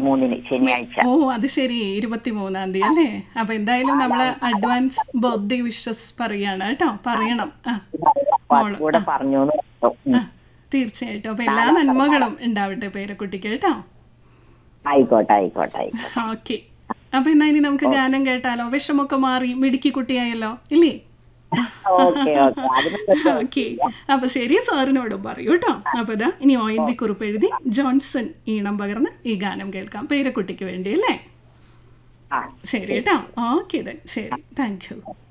ഇരുപത്തിമൂന്നിന് ശനിയാഴ്ച ഓ അത് ശരി ഇരുപത്തിമൂന്നാം തീയതി അല്ലേ അപ്പൊ എന്തായാലും നമ്മള് അഡ്വാൻസ് ബർത്ത്ഡേ വിഷസ് പറയാണ് കേട്ടോ പറയണം ആ അപ്പൊ അത് കൂടെ പറഞ്ഞു എന്ന് പറഞ്ഞു. ഉം. ആ, തീർച്ചയായിട്ടും അപ്പൊ എല്ലാ നന്മകളും ഉണ്ടാവട്ടെ പേരക്കുട്ടിക്ക് കേട്ടോ ആയിക്കോട്ടെ ആയിക്കോട്ടെ ആയിക്കോട്ടെ ഓക്കെ അപ്പൊ എന്നാ ഇനി നമുക്ക് ഗാനം കേട്ടാലോ വിഷമൊക്കെ മാറി മിടുക്കി കുട്ടിയായല്ലോ ഇല്ലേ ഓക്കെ ഓക്കെ അതിന് ഓക്കെ അപ്പൊ ശരി സാറിനോടും പറയൂ കേട്ടോ അപ്പൊ ഇതാ ഇനി ഒ എൻ വി കുറിപ്പ് എഴുതി ജോൺസൺ ഈണം പകർന്ന് ഈ ഗാനം കേൾക്കാം പേരക്കുട്ടിക്ക് വേണ്ടി അല്ലേ ആ ശരി കേട്ടോ ഓക്കെ ശരി താങ്ക് യു